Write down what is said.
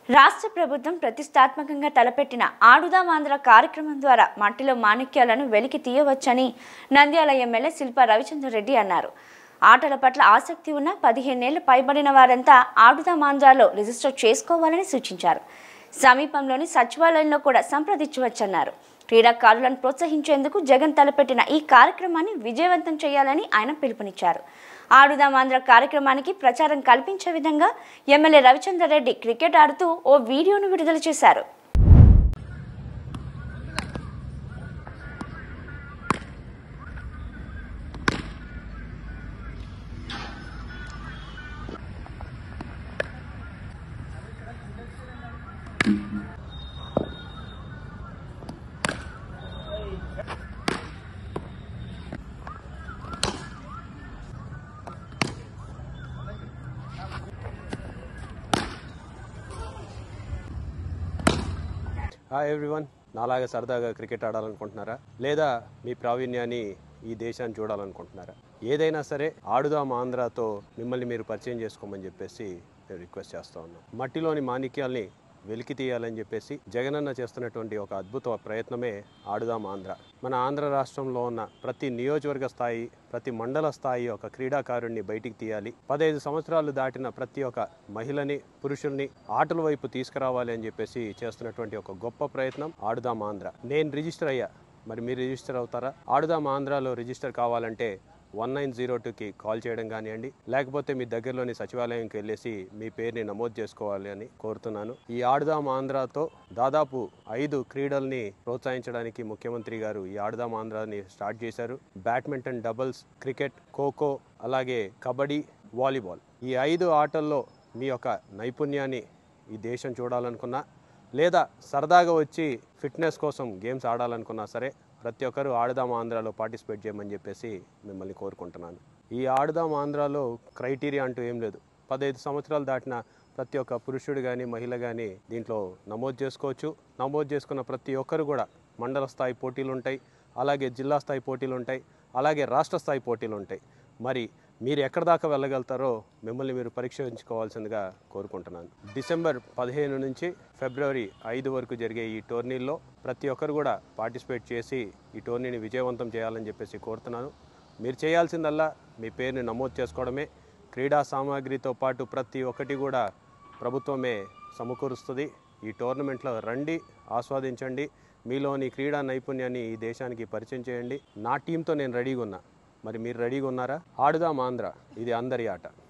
రాష్ట్ర ప్రభుత్వం ప్రతిష్టాత్మకంగా తలపెట్టిన ఆడుదాం ఆంధ్ర కార్యక్రమం ద్వారా మట్టిలో మాణిక్యాలను వెలికి తీయవచ్చని నంద్యాల ఎమ్మెల్యే శిల్పా రవిచంద్ర రెడ్డి అన్నారు ఆటల పట్ల ఆసక్తి ఉన్న పదిహేనేళ్లు పైబడిన వారంతా ఆడుదాం ఆంధ్రాలో రిజిస్టర్ చేసుకోవాలని సూచించారు సమీపంలోని సచివాలయంలో కూడా సంప్రదించవచ్చన్నారు క్రీడాకారులను ప్రోత్సహించేందుకు జగన్ తలపెట్టిన ఈ కార్యక్రమాన్ని విజయవంతం చేయాలని ఆయన పిలుపునిచ్చారు ఆడుదాం ఆంధ్ర కార్యక్రమానికి ప్రచారం కల్పించే విధంగా ఎమ్మెల్యే రవిచంద్ర రెడ్డి క్రికెట్ ఆడుతూ ఓ వీడియోను విడుదల చేశారు హాయ్ ఎవ్రీవన్ నాలాగా సరదాగా క్రికెట్ ఆడాలనుకుంటున్నారా లేదా మీ ప్రావీణ్యాన్ని ఈ దేశాన్ని చూడాలనుకుంటున్నారా ఏదైనా సరే ఆడుదాం ఆంధ్రాతో మిమ్మల్ని మీరు పరిచయం చేసుకోమని చెప్పేసి నేను రిక్వెస్ట్ చేస్తా ఉన్నాను మట్టిలోని మాణిక్యాల్ని వెలికి తీయాలని చెప్పేసి జగనన్న చేస్తున్నటువంటి ఒక అద్భుత ప్రయత్నమే ఆడుదాం ఆంధ్ర మన ఆంధ్ర రాష్ట్రంలో ఉన్న ప్రతి నియోజకవర్గ స్థాయి ప్రతి మండల స్థాయి ఒక క్రీడాకారుణ్ణి బయటికి తీయాలి పదహైదు సంవత్సరాలు దాటిన ప్రతి ఒక్క మహిళని పురుషుల్ని ఆటల వైపు తీసుకురావాలి అని చెప్పేసి చేస్తున్నటువంటి ఒక గొప్ప ప్రయత్నం ఆడుదాం ఆంధ్ర నేను రిజిస్టర్ అయ్యా మరి మీరు రిజిస్టర్ అవుతారా ఆడుదాం ఆంధ్రాలో రిజిస్టర్ కావాలంటే వన్ నైన్ జీరో టూకి కాల్ చేయడం కానివ్వండి లేకపోతే మీ దగ్గరలోని సచివాలయంకి వెళ్ళేసి మీ పేరుని నమోదు చేసుకోవాలి అని కోరుతున్నాను ఈ ఆడుదాం ఆంధ్రాతో దాదాపు ఐదు క్రీడల్ని ప్రోత్సహించడానికి ముఖ్యమంత్రి గారు ఈ ఆడుదాం ఆంధ్రాని స్టార్ట్ చేశారు బ్యాడ్మింటన్ డబుల్స్ క్రికెట్ ఖోఖో అలాగే కబడ్డీ వాలీబాల్ ఈ ఐదు ఆటల్లో మీ యొక్క నైపుణ్యాన్ని ఈ దేశం చూడాలనుకున్నా లేదా సరదాగా వచ్చి ఫిట్నెస్ కోసం గేమ్స్ ఆడాలనుకున్నా సరే ప్రతి ఒక్కరూ ఆడుదాం ఆంధ్రాలో పార్టిసిపేట్ చేయమని చెప్పేసి మిమ్మల్ని కోరుకుంటున్నాను ఈ ఆడుదాం ఆంధ్రాలో క్రైటీరియా అంటూ ఏం లేదు పదహైదు సంవత్సరాలు దాటిన ప్రతి ఒక్క పురుషుడు కానీ మహిళ కానీ దీంట్లో నమోదు చేసుకోవచ్చు నమోదు చేసుకున్న ప్రతి ఒక్కరు కూడా మండల స్థాయి పోటీలు ఉంటాయి అలాగే జిల్లా స్థాయి పోటీలు ఉంటాయి అలాగే రాష్ట్ర స్థాయి పోటీలు ఉంటాయి మరి మీరు ఎక్కడి దాకా వెళ్ళగలుగుతారో మిమ్మల్ని మీరు పరీక్షించుకోవాల్సిందిగా కోరుకుంటున్నాను డిసెంబర్ పదిహేను నుంచి ఫిబ్రవరి ఐదు వరకు జరిగే ఈ టోర్నీల్లో ప్రతి ఒక్కరు కూడా పార్టిసిపేట్ చేసి ఈ టోర్నీని విజయవంతం చేయాలని చెప్పేసి కోరుతున్నాను మీరు చేయాల్సిందల్లా మీ పేరుని నమోదు చేసుకోవడమే క్రీడా సామాగ్రితో పాటు ప్రతి ఒక్కటి కూడా ప్రభుత్వమే సమకూరుస్తుంది ఈ టోర్నమెంట్లో రండి ఆస్వాదించండి మీలోని క్రీడా నైపుణ్యాన్ని ఈ దేశానికి పరిచయం చేయండి నా టీంతో నేను రెడీగా ఉన్నా మరి మీరు రెడీగా ఉన్నారా ఆడుదాం ఆంధ్ర ఇది అందరి ఆట